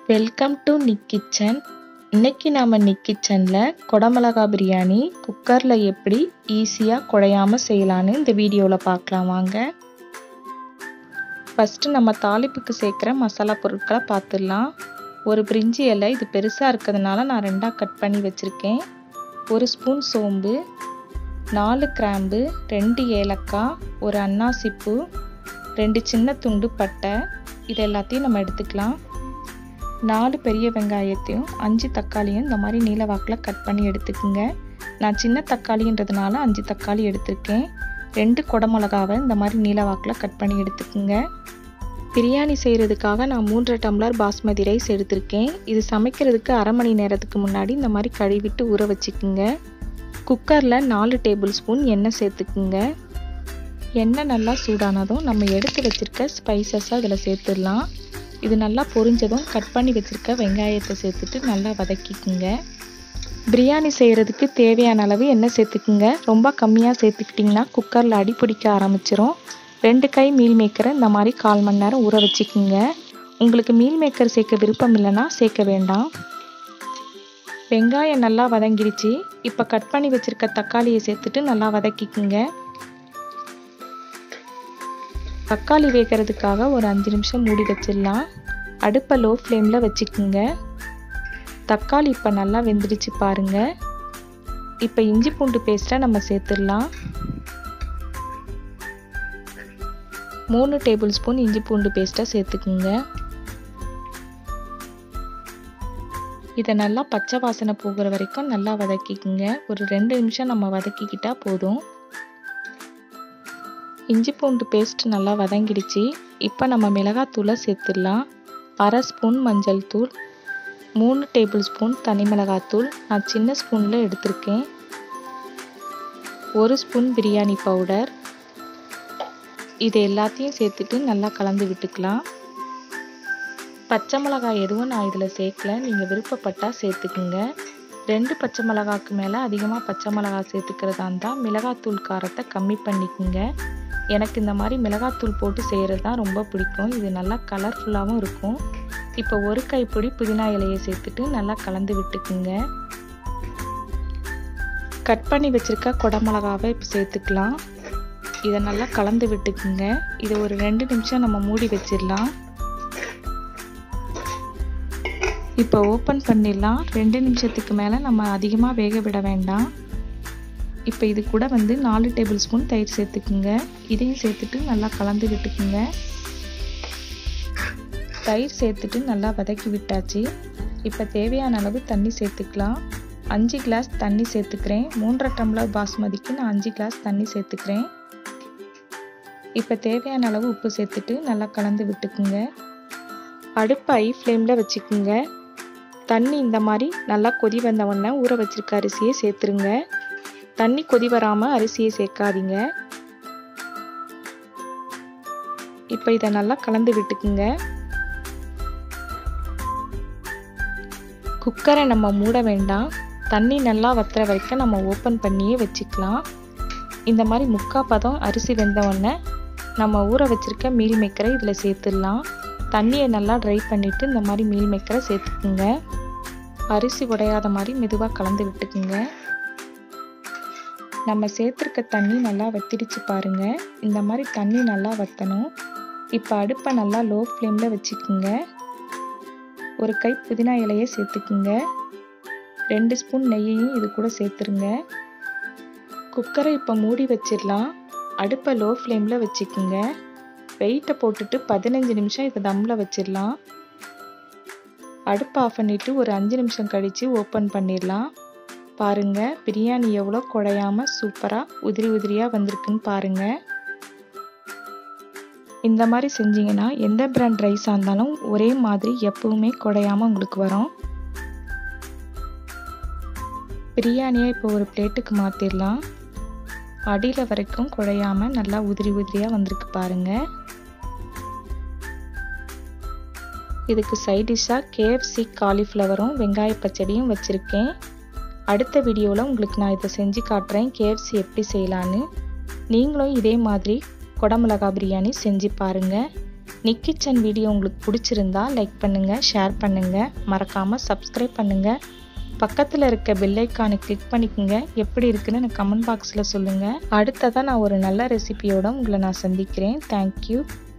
welcome to Nick kitchen இன்னைக்கு நாம் நிக் கிச்சனில் குடமிளகா பிரியாணி குக்கரில் எப்படி ஈஸியாக குழையாமல் செய்யலான்னு இந்த வீடியோவில் பார்க்கலாம் வாங்க ஃபஸ்ட்டு நம்ம தாளிப்புக்கு சேர்க்குற மசாலா பொருட்களை பார்த்துடலாம் ஒரு பிரிஞ்சி இலை இது பெருசாக இருக்கிறதுனால நான் ரெண்டாக கட் பண்ணி வச்சுருக்கேன் ஒரு ஸ்பூன் சோம்பு நாலு கிராம்பு ரெண்டு ஏலக்காய் ஒரு அன்னாசிப்பூ ரெண்டு சின்ன துண்டு பட்டை இது எல்லாத்தையும் நம்ம எடுத்துக்கலாம் நாலு பெரிய வெங்காயத்தையும் அஞ்சு தக்காளியும் இந்த மாதிரி நீல வாக்கில் கட் பண்ணி எடுத்துக்கோங்க நான் சின்ன தக்காளின்றதுனால அஞ்சு தக்காளி எடுத்திருக்கேன் ரெண்டு குடமிளகாவை இந்த மாதிரி நீல வாக்கில் கட் பண்ணி எடுத்துக்கோங்க பிரியாணி செய்கிறதுக்காக நான் மூன்றரை டம்ளர் பாஸ்மதி ரைஸ் எடுத்திருக்கேன் இது சமைக்கிறதுக்கு அரை மணி நேரத்துக்கு முன்னாடி இந்த மாதிரி கழுவிட்டு ஊற வச்சுக்குங்க குக்கரில் நாலு டேபிள் ஸ்பூன் எண்ணெய் சேர்த்துக்குங்க எண்ணெய் நல்லா சூடானதும் நம்ம எடுத்து வச்சுருக்க ஸ்பைசஸை அதில் சேர்த்துடலாம் இது நல்லா பொரிஞ்சதும் கட் பண்ணி வச்சுருக்க வெங்காயத்தை சேர்த்துட்டு நல்லா வதக்கிக்குங்க பிரியாணி செய்கிறதுக்கு தேவையான அளவு எண்ணெய் சேர்த்துக்குங்க ரொம்ப கம்மியாக சேர்த்துக்கிட்டிங்கன்னா குக்கரில் அடி பிடிக்க ஆரம்பிச்சிரும் ரெண்டு கை மீல் மேக்கரை இந்த மாதிரி கால் மணி நேரம் ஊற வச்சுக்குங்க உங்களுக்கு மீல் மேக்கர் சேர்க்க விருப்பம் இல்லைன்னா சேர்க்க வேண்டாம் வெங்காயம் நல்லா வதங்கிடுச்சு இப்போ கட் பண்ணி வச்சுருக்க தக்காளியை சேர்த்துட்டு நல்லா வதக்கிக்குங்க தக்காளி வேகிறதுக்காக ஒரு அஞ்சு நிமிஷம் மூடி வச்சிடலாம் அடுப்பை லோ ஃப்ளேமில் வச்சுக்குங்க தக்காளி இப்போ நல்லா வெந்துடுச்சு பாருங்க இப்போ இஞ்சி பூண்டு பேஸ்ட்டை நம்ம சேர்த்துடலாம் மூணு டேபிள் ஸ்பூன் இஞ்சி பூண்டு பேஸ்ட்டை சேர்த்துக்குங்க இதை நல்லா பச்சை வாசனை போகிற வரைக்கும் நல்லா வதக்கிக்குங்க ஒரு ரெண்டு நிமிஷம் நம்ம வதக்கிக்கிட்டால் போதும் இஞ்சி பூண்டு பேஸ்ட் நல்லா வதங்கிடுச்சு இப்போ நம்ம மிளகாத்தூளை சேர்த்துடலாம் அரை ஸ்பூன் மஞ்சள் தூள் மூணு டேபிள் ஸ்பூன் தனி மிளகாத்தூள் நான் சின்ன ஸ்பூனில் எடுத்திருக்கேன் ஒரு ஸ்பூன் பிரியாணி பவுடர் இது எல்லாத்தையும் சேர்த்துட்டு நல்லா கலந்து விட்டுக்கலாம் பச்சை மிளகாய் எதுவும் நான் இதில் சேர்க்கல நீங்கள் விருப்பப்பட்டால் சேர்த்துக்குங்க ரெண்டு பச்சை மிளகாக்கு மேலே அதிகமாக பச்சை மிளகாய் சேர்த்துக்கிறதா இருந்தால் மிளகாத்தூள் காரத்தை கம்மி பண்ணிக்கோங்க எனக்கு இந்த மாதிரி மிளகாத்தூள் போட்டு செய்கிறது தான் ரொம்ப பிடிக்கும் இது நல்லா கலர்ஃபுல்லாகவும் இருக்கும் இப்போ ஒரு கைப்பிடி புதினா இலையை சேர்த்துட்டு நல்லா கலந்து விட்டுக்குங்க கட் பண்ணி வச்சுருக்க குடமிளகாவை இப்போ சேர்த்துக்கலாம் இதை நல்லா கலந்து விட்டுக்குங்க இதை ஒரு ரெண்டு நிமிஷம் நம்ம மூடி வச்சிடலாம் இப்போ ஓப்பன் பண்ணிடலாம் ரெண்டு நிமிஷத்துக்கு மேலே நம்ம அதிகமாக வேக விட வேண்டாம் இப்போ இது கூட வந்து நாலு டேபிள் ஸ்பூன் தயிர் சேர்த்துக்குங்க இதையும் சேர்த்துட்டு நல்லா கலந்து விட்டுக்குங்க தயிர் சேர்த்துட்டு நல்லா வதக்கி விட்டாச்சு இப்போ தேவையான அளவு தண்ணி சேர்த்துக்கலாம் அஞ்சு கிளாஸ் தண்ணி சேர்த்துக்கிறேன் மூன்றரை டம்ளர் பாஸ்மதிக்கு நான் அஞ்சு கிளாஸ் தண்ணி சேர்த்துக்கிறேன் இப்போ தேவையான அளவு உப்பு சேர்த்துட்டு நல்லா கலந்து விட்டுக்குங்க அடுப்பு ஐ ஃப்ளேமில் வச்சுக்குங்க தண்ணி இந்த மாதிரி நல்லா கொதி வந்த உடனே ஊற வச்சிருக்க அரிசியை சேர்த்துருங்க தண்ணி கொதி வராமல் அரிசியை சேர்க்காதீங்க இப்போ இதை நல்லா கலந்து விட்டுக்குங்க குக்கரை நம்ம மூட வேண்டாம் தண்ணி நல்லா வத்துற வரைக்கும் நம்ம ஓப்பன் பண்ணியே வச்சுக்கலாம் இந்த மாதிரி முக்கா பதம் அரிசி வெந்த உடனே நம்ம ஊற வச்சுருக்க மீல் மேக்கரை இதில் சேர்த்துடலாம் தண்ணியை நல்லா ட்ரை பண்ணிவிட்டு இந்த மாதிரி மீல் மேக்கரை சேர்த்துக்குங்க அரிசி உடையாத மாதிரி மெதுவாக கலந்து விட்டுக்குங்க நம்ம சேர்த்துருக்க தண்ணி நல்லா வத்திடுச்சு பாருங்க இந்த மாதிரி தண்ணி நல்லா வற்றணும் இப்போ அடுப்பை நல்லா லோ ஃப்ளேமில் வச்சுக்குங்க ஒரு கை புதினா இலையை சேர்த்துக்குங்க ரெண்டு ஸ்பூன் நெய்யையும் இது கூட சேர்த்துருங்க குக்கரை இப்போ மூடி வச்சிடலாம் அடுப்பை லோ ஃப்ளேமில் வச்சுக்குங்க வெயிட்டை போட்டுட்டு பதினஞ்சு நிமிஷம் இதை தம்மில் வச்சிடலாம் அடுப்பை ஆஃப் பண்ணிவிட்டு ஒரு அஞ்சு நிமிஷம் கழித்து ஓப்பன் பண்ணிடலாம் பாருங்கள் பிரியாணி எவ்வளோ குழையாமல் சூப்பராக உதிரி உதிரியாக வந்திருக்குன்னு பாருங்கள் இந்த மாதிரி செஞ்சீங்கன்னா எந்த பிராண்ட் ரைஸாக இருந்தாலும் ஒரே மாதிரி எப்பவுமே குழையாமல் உங்களுக்கு வரும் பிரியாணியை இப்போ ஒரு பிளேட்டுக்கு மாற்றிடலாம் அடியில் வரைக்கும் குழையாமல் நல்லா உதிரி உதிரியாக வந்திருக்கு பாருங்கள் இதுக்கு சைட் டிஷ்ஷாக கேஎஃப்சி காலிஃப்ளவரும் வெங்காய பச்சடியும் வச்சுருக்கேன் அடுத்த வீடியோவில் உங்களுக்கு நான் இதை செஞ்சு காட்டுறேன் கேஎஃப்சி எப்படி செய்யலான்னு நீங்களும் இதே மாதிரி குடமிளகா பிரியாணி செஞ்சு பாருங்கள் நிக் கிச்சன் வீடியோ உங்களுக்கு பிடிச்சிருந்தா லைக் பண்ணுங்கள் ஷேர் பண்ணுங்கள் மறக்காமல் சப்ஸ்கிரைப் பண்ணுங்கள் பக்கத்தில் இருக்க பெல்லைக்கானை கிளிக் பண்ணிக்கோங்க எப்படி இருக்குன்னு எனக்கு கமெண்ட் பாக்ஸில் சொல்லுங்கள் அடுத்ததாக நான் ஒரு நல்ல ரெசிபியோட உங்களை நான் சந்திக்கிறேன் தேங்க்யூ